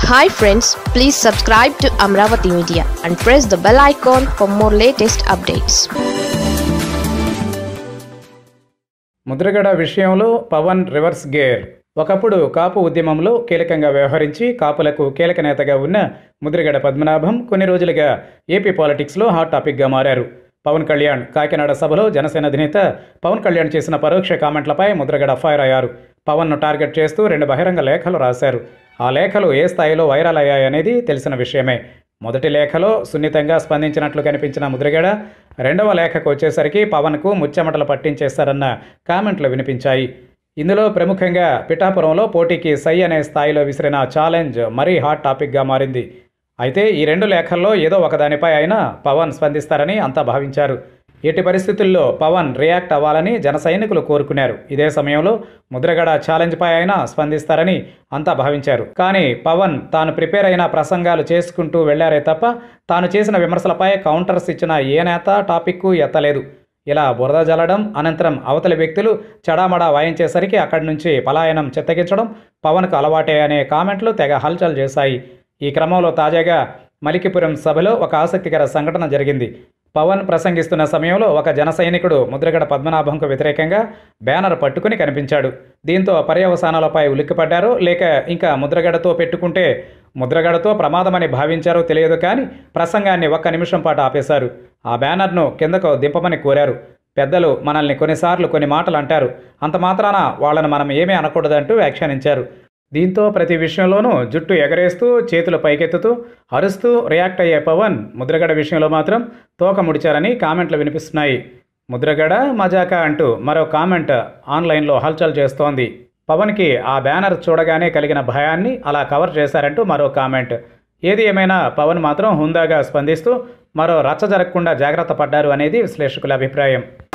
hi friends please subscribe to Amaravati media and press the bell icon for more latest updates Mudragada విషయంలో Pawan reverse gear ఒకప్పుడు కాపు ఉద్యమంలో కీలకంగా వ్యవహరించి కాపులకు కీలక నేతగా ఉన్న ముద్రగడ పద్మనాభం కొన్ని రోజులుగా ఏపీ పాలిటిక్స్లో హాట్ టాపిక్గా మారారు పవన్ కళ్యాణ్ కాకినాడ సభలో జనసేన అధినేత పవన్ కళ్యాణ్ చేసిన పరోక్ష కామెంట్లపై ముద్రగడ ఫైర్ అయ్యారు పవన్ను టార్గెట్ చేస్తూ రెండు బహిరంగ లేఖలు రాశారు ఆ లేఖలు ఏ స్థాయిలో వైరల్ అయ్యాయనేది తెలిసిన విషయమే మొదటి లేఖలో సున్నితంగా స్పందించినట్లు కనిపించిన ముద్రగడ రెండవ లేఖకు వచ్చేసరికి పవన్కు ముచ్చెమటలు పట్టించేస్తారన్న కామెంట్లు వినిపించాయి ఇందులో ప్రముఖంగా పిఠాపురంలో పోటీకి సై అనే స్థాయిలో విసిరిన ఛాలెంజ్ మరీ హాట్ టాపిక్గా మారింది అయితే ఈ రెండు లేఖల్లో ఏదో ఒకదానిపై అయినా పవన్ స్పందిస్తారని అంతా భావించారు ఎట్టి పరిస్థితుల్లో పవన్ రియాక్ట్ అవ్వాలని జన సైనికులు కోరుకున్నారు ఇదే సమయంలో ముద్రగడ ఛాలెంజ్పై అయినా స్పందిస్తారని అంతా భావించారు కానీ పవన్ తాను ప్రిపేర్ అయిన ప్రసంగాలు చేసుకుంటూ వెళ్లారే తప్ప తాను చేసిన విమర్శలపై కౌంటర్స్ ఇచ్చిన ఏ నేత టాపిక్కు ఎత్తలేదు ఇలా బురద జల్లడం అనంతరం అవతలి వ్యక్తులు చడామడా వాయించేసరికి అక్కడి నుంచి పలాయనం చిత్తగించడం పవన్కు అలవాటే అనే కామెంట్లు తెగ హల్చల్ చేశాయి ఈ క్రమంలో తాజాగా మలికిపురం సభలో ఒక ఆసక్తికర సంఘటన జరిగింది పవన్ ప్రసంగిస్తున్న సమయంలో ఒక జన సైనికుడు ముద్రగడ పద్మనాభంకు వ్యతిరేకంగా బ్యానర్ పట్టుకుని కనిపించాడు దీంతో పర్యవసానాలపై ఉలిక్కిపడ్డారో లేక ఇంకా ముద్రగడతో పెట్టుకుంటే ముద్రగడతో ప్రమాదమని భావించారో తెలియదు కానీ ప్రసంగాన్ని ఒక్క నిమిషం పాటు ఆపేశారు ఆ బ్యానర్ను కిందకు దింపమని కోరారు పెద్దలు మనల్ని కొన్నిసార్లు కొన్ని మాటలు అంటారు అంత మాత్రాన వాళ్ళని మనం ఏమీ అనకూడదంటూ వ్యాఖ్యానించారు దీంతో ప్రతి విషయంలోనూ జుట్టు ఎగరేస్తూ చేతులు పైకెత్తుతూ అరుస్తూ రియాక్ట్ అయ్యే పవన్ ముద్రగడ విషయంలో మాత్రం తోక ముడిచారని కామెంట్లు వినిపిస్తున్నాయి ముద్రగడ మజాకా అంటూ మరో కామెంట్ ఆన్లైన్లో హల్చల్ చేస్తోంది పవన్కి ఆ బ్యానర్ చూడగానే కలిగిన భయాన్ని అలా కవర్ చేశారంటూ మరో కామెంట్ ఏది ఏమైనా పవన్ మాత్రం హుందాగా స్పందిస్తూ మరో రచ్చ జరగకుండా జాగ్రత్త పడ్డారు అనేది విశ్లేషకుల అభిప్రాయం